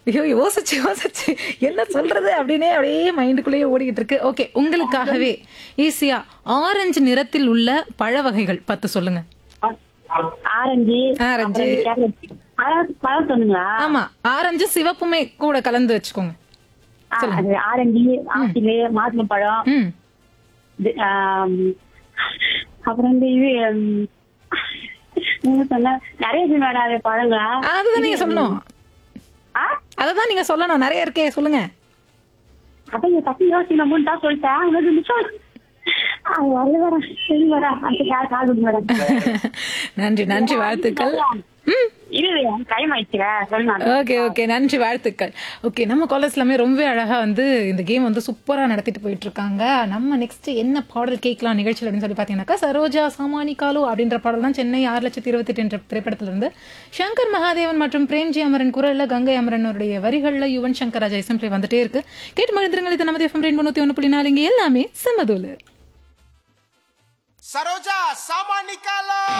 ஐயோ யோசிச்சு யோசிச்சு என்ன சொல்றது அப்படின்னே அப்படியே மைண்டுக்குள்ளேயே ஓடிக்கிட்டு இருக்கு ஓகே உங்களுக்காகவே ஈஸியா ஆரஞ்சு நிறத்தில் உள்ள பழ வகைகள் பத்து சொல்லுங்க ஆரஞ்சு ஆரஞ்சு. அப்புறம் கேரட். பழம் பழம் சொன்னீங்களா ஆமா ஆரஞ்சு சிவப்புமே கூட கலந்து வச்சுக்கோங்க ஆ, அது ஆரஞ்சு ஆப்பிள் மாதுளம்பழம் ம் இது, ஆம், அப்புறம் வந்து இது ம், நீங்க சொன்ன நிறைய இருக்கு மேடம் அது பழங்க அதுதான் நீங்க சொல்லணும் ஆ அததான் நீங்க சொல்லணும் நிறைய இருக்கே சொல்லுங்க அதான் இங்க தப்பி யோசிக்கணும் மூணு தான் சொல்லிட்டேன் உங்களுக்கு நிமிஷம் அது வரல வரேன் சரி வரேன் அந்த கால் கால் கொடுங்க மேடம் நன்றி நன்றி வாழ்த்துக்கள் ம் இது டைம் ஆயிடுச்சுல சொல்லுங்க ஓகே ஓகே நன்றி வாழ்த்துக்கள் ஓகே நம்ம காலேஜ் எல்லாமே ரொம்ப அழகா வந்து இந்த கேம் வந்து சூப்பரா நடத்திட்டு போயிட்டு இருக்காங்க நம்ம நெக்ஸ்ட் என்ன பாடல் கேட்கலாம் நிகழ்ச்சியில் அப்படின்னு சொல்லி பார்த்தீங்கன்னாக்கா சரோஜா சாமானி காலு அப்படின்ற பாடல் தான் சென்னை ஆறு லட்சத்தி இருபத்தெட்டு என்ற திரைப்படத்துல இருந்து சங்கர் மகாதேவன் மற்றும் பிரேம்ஜி அமரன் குரல்ல கங்கை அமரனுடைய வரிகள்ல யுவன் சங்கர் ராஜா இசைப்பில் வந்துட்டே இருக்கு கேட்டு மகிழ்ந்துருங்கள் இது நமது எஃப்எம் ரெண்டு ஒன்று புள்ளி நாலு இங்க எல்லாமே செம்மதூலு सरोजा सामा निकालो